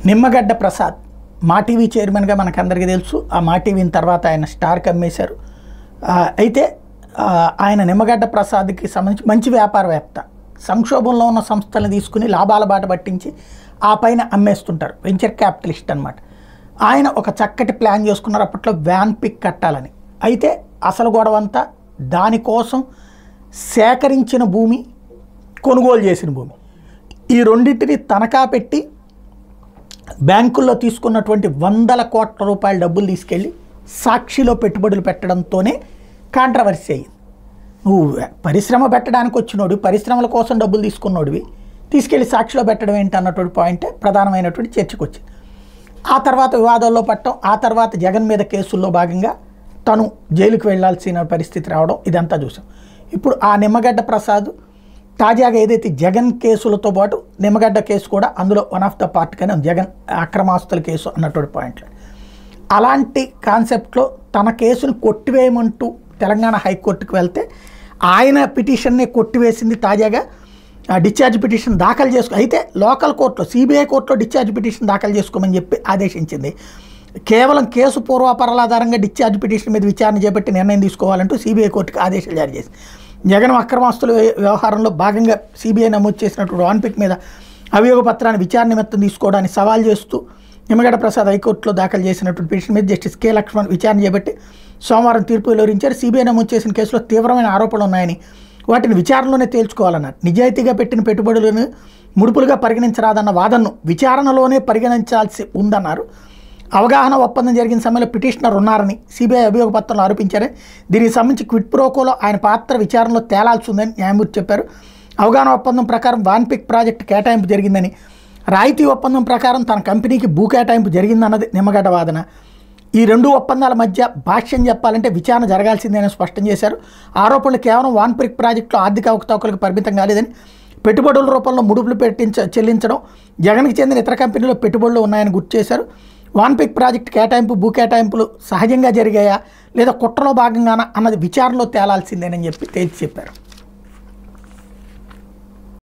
నిమ్మగడ్డ ప్రసాద్ మా టీవీ చైర్మన్గా మనకందరికీ తెలుసు ఆ మా టీవీని తర్వాత ఆయన స్టార్కి అమ్మేశారు ఆ, అయితే ఆ, ఆయన నిమ్మగడ్డ ప్రసాద్కి సంబంధించి మంచి వ్యాపారవేత్త సంక్షోభంలో ఉన్న సంస్థలను తీసుకుని లాభాల బాట పట్టించి ఆ పైన అమ్మేస్తుంటారు వెంచర్ క్యాపిటలిస్ట్ అనమాట ఆయన ఒక చక్కటి ప్లాన్ చేసుకున్నారు అప్పట్లో వ్యాన్ పిక్ కట్టాలని అయితే అసలు గొడవ అంతా దానికోసం సేకరించిన భూమి కొనుగోలు చేసిన భూమి ఈ రెండింటిని తనఖా పెట్టి బ్యాంకుల్లో తీసుకున్నటువంటి వందల కోట్ల రూపాయల డబ్బులు తీసుకెళ్ళి సాక్షిలో పెట్టుబడులు పెట్టడంతోనే కాంట్రవర్సీ అయ్యింది నువ్వు పరిశ్రమ పెట్టడానికి వచ్చినోడు పరిశ్రమల కోసం డబ్బులు తీసుకున్నోడివి తీసుకెళ్ళి సాక్షిలో పెట్టడం ఏంటి అన్నటువంటి పాయింటే ప్రధానమైనటువంటి చర్చకు వచ్చింది ఆ తర్వాత వివాదాల్లో పట్టడం ఆ తర్వాత జగన్ మీద కేసుల్లో భాగంగా తను జైలుకు వెళ్ళాల్సిన పరిస్థితి రావడం ఇదంతా చూసాం ఇప్పుడు ఆ నిమ్మగడ్డ ప్రసాద్ తాజాగా ఏదైతే జగన్ కేసులతో పాటు నిమ్మగడ్డ కేసు కూడా అందులో వన్ ఆఫ్ ద పార్ట్ కానీ ఉంది. జగన్ అక్రమాస్తుల కేసు అన్నటువంటి పాయింట్లు అలాంటి కాన్సెప్ట్లో తన కేసును కొట్టివేయమంటూ తెలంగాణ హైకోర్టుకు వెళ్తే ఆయన పిటిషన్ని కొట్టివేసింది తాజాగా ఆ డిశ్చార్జ్ పిటిషన్ దాఖలు చేసుకో అయితే లోకల్ కోర్టులో సిబిఐ కోర్టులో డిశ్చార్జ్ పిటిషన్ దాఖలు చేసుకోమని చెప్పి ఆదేశించింది కేవలం కేసు పూర్వాపరాల ఆధారంగా డిశ్చార్జ్ పిటిషన్ మీద విచారణ చేపట్టి నిర్ణయం తీసుకోవాలంటూ సిబిఐ కోర్టుకు ఆదేశాలు జారీ చేసింది జగన్ అక్రమాస్తుల వ్యవహారంలో భాగంగా సిబిఐ నమోదు చేసినటువంటి వాన్పిక్ మీద అభియోగ పత్రాన్ని విచారణ నిమిత్తం తీసుకోవడానికి సవాల్ చేస్తూ నిమ్మగడ్డ ప్రసాద్ హైకోర్టులో దాఖలు చేసినటువంటి పిటిషన్ మీద జస్టిస్ కే లక్ష్మణ్ విచారణ చేపట్టి సోమవారం తీర్పు వెలువరించారు సిబిఐ నమోదు చేసిన కేసులో తీవ్రమైన ఆరోపణలు ఉన్నాయని వాటిని విచారణలోనే తేల్చుకోవాలన్నారు నిజాయితీగా పెట్టిన పెట్టుబడులను ముడుపులుగా పరిగణించరాదన్న వాదనను విచారణలోనే పరిగణించాల్సి ఉందన్నారు అవగాహన ఒప్పందం జరిగిన సమయంలో పిటిషనర్ ఉన్నారని సిబిఐ అభియోగ పత్రంలో ఆరోపించారని దీనికి సంబంధించి క్విట్ ప్రోకోలో ఆయన పాత్ర విచారణలో తేలాల్సి ఉందని న్యాయమూర్తి చెప్పారు అవగాహన ఒప్పందం ప్రకారం వాన్పిక్ ప్రాజెక్టు కేటాయింపు జరిగిందని రాయితీ ఒప్పందం ప్రకారం తన కంపెనీకి భూ కేటాయింపు జరిగిందన్నది నిమ్మగడ్డ వాదన ఈ రెండు ఒప్పందాల మధ్య భాష్యం చెప్పాలంటే విచారణ జరగాల్సిందేనని స్పష్టం చేశారు ఆరోపణలు కేవలం వాన్పిక్ ప్రాజెక్టులో ఆర్థిక అవకతవకలకు పరిమితం కాలేదని పెట్టుబడుల రూపంలో ముడుపులు పెట్టించ చెల్లించడం జగన్కి చెందిన ఇతర కంపెనీలో పెట్టుబడులు ఉన్నాయని గుర్తు చేశారు వాన్పిక్ ప్రాజెక్ట్ కేటాయింపు భూ కేటాయింపులు సహజంగా జరిగాయా లేదా కుట్రలో భాగంగానా అన్నది విచారణలో తేలాల్సిందేనని చెప్పి తేల్చి చెప్పారు